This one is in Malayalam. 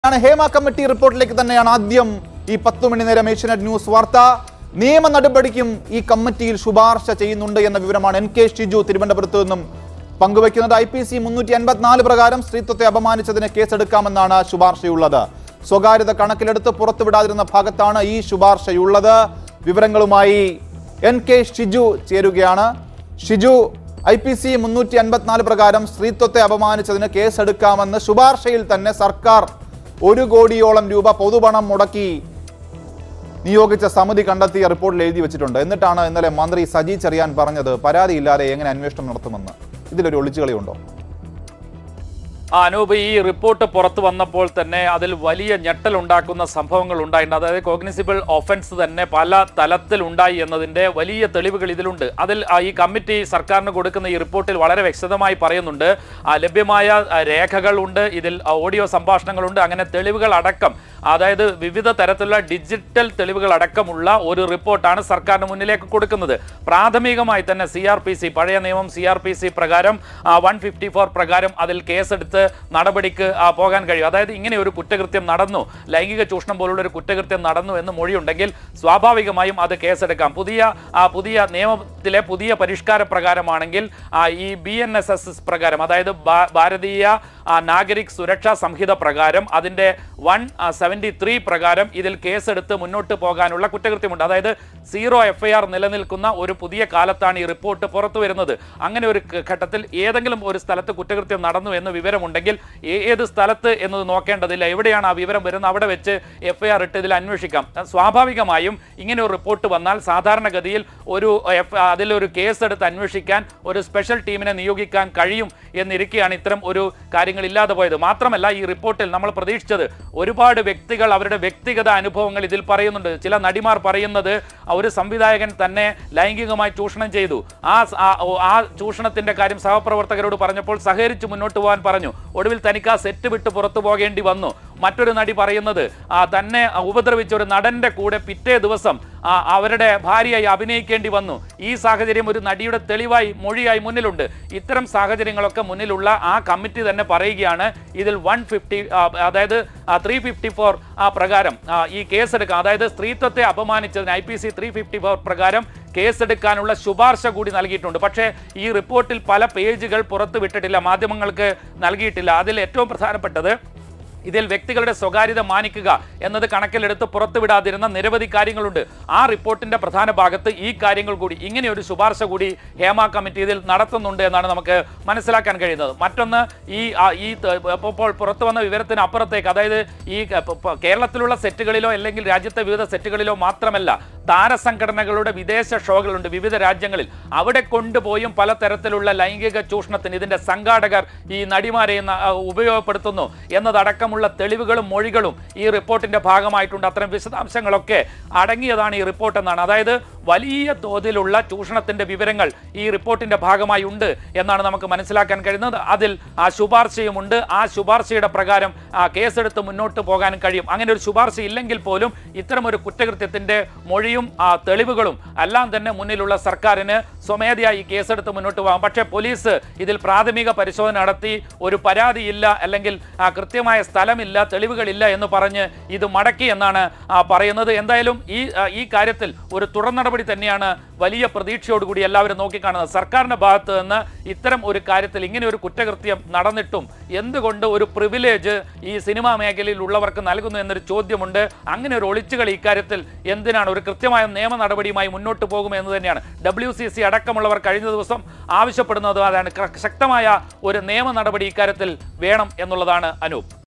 ആണ് ഹേമ കമ്മിറ്റി റിപ്പോർട്ടിലേക്ക് തന്നെയാണ് ആദ്യം ഈ പത്തു മണി നേരം ഏഷ്യനെറ്റ് ന്യൂസ് വാർത്ത നിയമ നടപടിക്കും ഈ കമ്മിറ്റിയിൽ ശുപാർശ ചെയ്യുന്നുണ്ട് എന്ന വിവരമാണ് എൻ കെ ഷിജു തിരുവനന്തപുരത്ത് നിന്നും പങ്കുവയ്ക്കുന്നത് ഐ പി സി മുന്നൂറ്റി അൻപത്തിനാല് പ്രകാരം സ്ത്രീത്വത്തെ അപമാനിച്ചതിന് കേസെടുക്കാമെന്നാണ് ശുപാർശയുള്ളത് സ്വകാര്യത കണക്കിലെടുത്ത് പുറത്തുവിടാതിരുന്ന ഭാഗത്താണ് ഈ ശുപാർശയുള്ളത് വിവരങ്ങളുമായി എൻ കെ ഷിജു ചേരുകയാണ് ഷിജു ഐ പി സി മുന്നൂറ്റി അൻപത്തിനാല് പ്രകാരം സ്ത്രീത്വത്തെ അപമാനിച്ചതിന് കേസെടുക്കാമെന്ന് ശുപാർശയിൽ തന്നെ സർക്കാർ ഒരു കോടിയോളം രൂപ പൊതുപണം മുടക്കി നിയോഗിച്ച സമിതി കണ്ടെത്തിയ റിപ്പോർട്ടിൽ എഴുതി വെച്ചിട്ടുണ്ട് എന്നിട്ടാണ് ഇന്നലെ മന്ത്രി സജി ചെറിയാൻ പറഞ്ഞത് പരാതിയില്ലാതെ എങ്ങനെ അന്വേഷണം നടത്തുമെന്ന് ഇതിലൊരു ഒളിച്ചുകളിയുണ്ടോ ആ, അനൂപ് ഈ റിപ്പോർട്ട് പുറത്തു വന്നപ്പോൾ തന്നെ അതിൽ വലിയ ഞെട്ടലുണ്ടാക്കുന്ന സംഭവങ്ങൾ ഉണ്ടായിട്ടുണ്ട് അതായത് കോഗ്നിസിബിൾ ഒഫൻസ് തന്നെ പല തലത്തിൽ ഉണ്ടായി എന്നതിന്റെ വലിയ തെളിവുകൾ ഇതിലുണ്ട് അതിൽ ആ, ഈ കമ്മിറ്റി സർക്കാരിന് കൊടുക്കുന്ന ഈ റിപ്പോർട്ടിൽ വളരെ വ്യക്തമായി പറയുന്നുണ്ട് ആ, ലഭ്യമായ ആ, രേഖകളുണ്ട് ഇതിൽ ആ, ഓഡിയോ സംഭാഷണങ്ങളുണ്ട് അങ്ങനെ തെളിവുകൾ അടക്കം അതായത് വിവിധ തരത്തിലുള്ള ഡിജിറ്റൽ തെളിവുകൾ അടക്കമുള്ള ഒരു റിപ്പോർട്ടാണ് സർക്കാരിന് മുന്നിലേക്ക് കൊടുക്കുന്നത് പ്രാഥമികമായി തന്നെ സി ആർ പി സി പഴയ നിയമം സി ആർ പി സി പ്രകാരം വൺ ഫിഫ്റ്റി ഫോർ പ്രകാരം അതിൽ കേസെടുത്ത് നടപടിക്ക് ആ, പോകാൻ കഴിയും അതായത് ഇങ്ങനെ ഒരു കുറ്റകൃത്യം നടന്നു ലൈംഗിക ചൂഷണം പോലുള്ള ഒരു കുറ്റകൃത്യം നടന്നു എന്ന് മൊഴിയുണ്ടെങ്കിൽ സ്വാഭാവികമായും അത് കേസെടുക്കാം പുതിയ ആ, പുതിയ നിയമത്തിലെ പുതിയ പരിഷ്കാര പ്രകാരമാണെങ്കിൽ ആ, ഈ ബി എൻ എസ് എസ് പ്രകാരം അതായത് ഭാ- ഭാരതീയ ആ, നാഗരിക് സുരക്ഷാ സംഹിത പ്രകാരം അതിൻ്റെ വൺ സെവൻറ്റി ത്രീ പ്രകാരം ഇതിൽ കേസെടുത്ത് മുന്നോട്ട് പോകാനുള്ള കുറ്റകൃത്യമുണ്ട് അതായത് സീറോ എഫ് ഐ ആർ നിലനിൽക്കുന്ന ഒരു പുതിയ കാലത്താണ് ഈ റിപ്പോർട്ട് പുറത്തു വരുന്നത് അങ്ങനെ ഒരു ഘ- ഘട്ടത്തിൽ ഏതെങ്കിലും ഒരു സ്ഥലത്ത് കുറ്റകൃത്യം നടന്നു എന്ന് വിവരമുണ്ടെങ്കിൽ ഏ- ഏത് സ്ഥലത്ത് എന്നത് നോക്കേണ്ടതില്ല എവിടെയാണ് ആ വിവരം വരുന്നത് അവിടെ വെച്ച് എഫ് ഐ ആർ ഇട്ട് ഇതിൽ അന്വേഷിക്കാം അഹ് സ്വാഭാവികമായും ഇങ്ങനെ ഒരു റിപ്പോർട്ട് വന്നാൽ സാധാരണഗതിയിൽ ഒരു എഫ് അതിലൊരു കേസ് എടുത്ത് അന്വേഷിക്കാൻ ഒരു സ്പെഷ്യൽ ടീമിനെ നിയോഗിക്കാൻ കഴിയും എന്നിരിക്കെയാണ് ഇത്തരം ഒരു കാര്യങ്ങൾ ഇല്ലാതെ പോയത് മാത്രമല്ല ഈ റിപ്പോർട്ടിൽ നമ്മൾ പ്രതീക്ഷിച്ചത് ഒരുപാട് വ്യക്തികൾ അവരുടെ വ്യക്തിഗത അനുഭവങ്ങൾ ഇതിൽ പറയുന്നുണ്ട് ചില നടിമാർ പറയുന്നത് ഒരു സംവിധായകൻ തന്നെ ലൈംഗികമായി ചൂഷണം ചെയ്തു ആ സ- ആ- ഓ- ആ ചൂഷണത്തിന്റെ കാര്യം സഹപ്രവർത്തകരോട് പറഞ്ഞപ്പോൾ സഹകരിച്ച് മുന്നോട്ട് പോകാൻ പറഞ്ഞു ഒടുവിൽ തനിക്ക് ആ സെറ്റ് വിട്ട് പുറത്തു പോകേണ്ടി വന്നു മറ്റൊരു നടി പറയുന്നത് ആ തന്നെ ഉപദ്രവിച്ച ഒരു നടന്റെ കൂടെ പിറ്റേ ദിവസം ആ അവരുടെ ഭാര്യയായി അഭിനയിക്കേണ്ടി വന്നു ഈ സാഹചര്യം ഒരു നടിയുടെ തെളിവായി മൊഴിയായി മുന്നിലുണ്ട് ഇത്തരം സാഹചര്യങ്ങളൊക്കെ മുന്നിലുള്ള ആ കമ്മിറ്റി തന്നെ പറയുകയാണ് ഇതിൽ വൺ ഫിഫ്റ്റി അതായത് ത്രീ ഫിഫ്റ്റി ഫോർ പ്രകാരം ആ, ഈ കേസെടുക്കാം അതായത് സ്ത്രീത്വത്തെ അപമാനിച്ചതിന് I P C three fifty four പ്രകാരം കേസെടുക്കാനുള്ള ശുപാർശ കൂടി നൽകിയിട്ടുണ്ട് പക്ഷേ ഈ റിപ്പോർട്ടിൽ പല പേജുകൾ പുറത്തു വിട്ടിട്ടില്ല മാധ്യമങ്ങൾക്ക് നൽകിയിട്ടില്ല അതിൽ ഏറ്റവും പ്രധാനപ്പെട്ടത് ഇതിൽ വ്യക്തികളുടെ സ്വകാര്യത മാനിക്കുക എന്നത് കണക്കിലെടുത്ത് പുറത്തുവിടാതിരുന്ന നിരവധി കാര്യങ്ങളുണ്ട് ആ റിപ്പോർട്ടിന്റെ പ്രധാന ഭാഗത്ത് ഈ കാര്യങ്ങൾ കൂടി ഇങ്ങനെ ഒരു ശുപാർശ കൂടി ഹേമ കമ്മിറ്റി ഇതിൽ നടത്തുന്നുണ്ട് എന്നാണ് നമുക്ക് മനസ്സിലാക്കാൻ കഴിയുന്നത് മറ്റൊന്ന് ഈ ആ, ഈ ത- ഇപ്പോൾ പുറത്തു വന്ന വിവരത്തിന് അപ്പുറത്തേക്ക് അതായത് ഈ ക- പ- പ- കേരളത്തിലുള്ള സെറ്റുകളിലോ അല്ലെങ്കിൽ രാജ്യത്തെ വിവിധ സെറ്റുകളിലോ മാത്രമല്ല താരസംഘടനകളുടെ വിദേശ ഷോകളുണ്ട് വിവിധ രാജ്യങ്ങളിൽ അവിടെ കൊണ്ടുപോയും പലതരത്തിലുള്ള ലൈംഗിക ചൂഷണത്തിന് ഇതിന്റെ സംഘാടകർ ഈ നടിമാരെ ന- ആ, ഉപയോഗപ്പെടുത്തുന്നു എന്നതടക്കമുള്ള തെളിവുകളും മൊഴികളും ഈ റിപ്പോർട്ടിന്റെ ഭാഗമായിട്ടുണ്ട് അത്തരം വിശദാംശങ്ങളൊക്കെ അടങ്ങിയതാണ് ഈ റിപ്പോർട്ട് എന്നാണ് അതായത് വലിയ തോതിലുള്ള ചൂഷണത്തിന്റെ വിവരങ്ങൾ ഈ റിപ്പോർട്ടിന്റെ ഭാഗമായി ഉണ്ട് എന്നാണ് നമുക്ക് മനസ്സിലാക്കാൻ കഴിയുന്നത് അതിൽ ആ ശുപാർശയുമുണ്ട് ആ ശുപാർശയുടെ പ്രകാരം ആ കേസെടുത്ത് മുന്നോട്ട് പോകാനും കഴിയും അങ്ങനെ ഒരു ശുപാർശ ഇല്ലെങ്കിൽ പോലും ഇത്തരം ഒരു കുറ്റകൃത്യത്തിന്റെ മൊഴിയും ആ തെളിവുകളും എല്ലാം തന്നെ മുന്നിലുള്ള സർക്കാരിന് സ്വമേധയായി ഈ കേസെടുത്ത് മുന്നോട്ട് പോകാം പക്ഷേ പോലീസ് ഇതിൽ പ്രാഥമിക പരിശോധന നടത്തി ഒരു പരാതിയില്ല അല്ലെങ്കിൽ ആ, കൃത്യമായ സ്ഥലമില്ല തെളിവുകളില്ല എന്ന് പറഞ്ഞ് ഇത് മടക്കി എന്നാണ് ആ, പറയുന്നത് എന്തായാലും ഈ ആ, ഈ കാര്യത്തിൽ ഒരു തുടർ നടപടി തന്നെയാണ് വലിയ പ്രതീക്ഷയോടുകൂടി എല്ലാവരും നോക്കിക്കാണുന്നത് സർക്കാരിന്റെ ഭാഗത്ത് നിന്ന് ഇത്തരം ഒരു കാര്യത്തിൽ ഇങ്ങനെ ഒരു കുറ്റകൃത്യം നടന്നിട്ടും എന്തുകൊണ്ട് ഒരു പ്രിവിലേജ് ഈ സിനിമാ മേഖലയിൽ ഉള്ളവർക്ക് നൽകുന്നു എന്നൊരു ചോദ്യമുണ്ട് അങ്ങനെ ഒരു ഒളിച്ചുകളി ഇക്കാര്യത്തിൽ എന്തിനാണ് ഒരു കൃത്യമായ നിയമ നടപടിയുമായി മുന്നോട്ട് പോകും എന്ന് തന്നെയാണ് ഡബ്ല്യു സി സി അടക്കമുള്ളവർ കഴിഞ്ഞ ദിവസം ആവശ്യപ്പെടുന്നത് അതാണ് ശക്തമായ ഒരു നിയമ നടപടി ഇക്കാര്യത്തിൽ വേണം എന്നുള്ളതാണ് അനൂപ്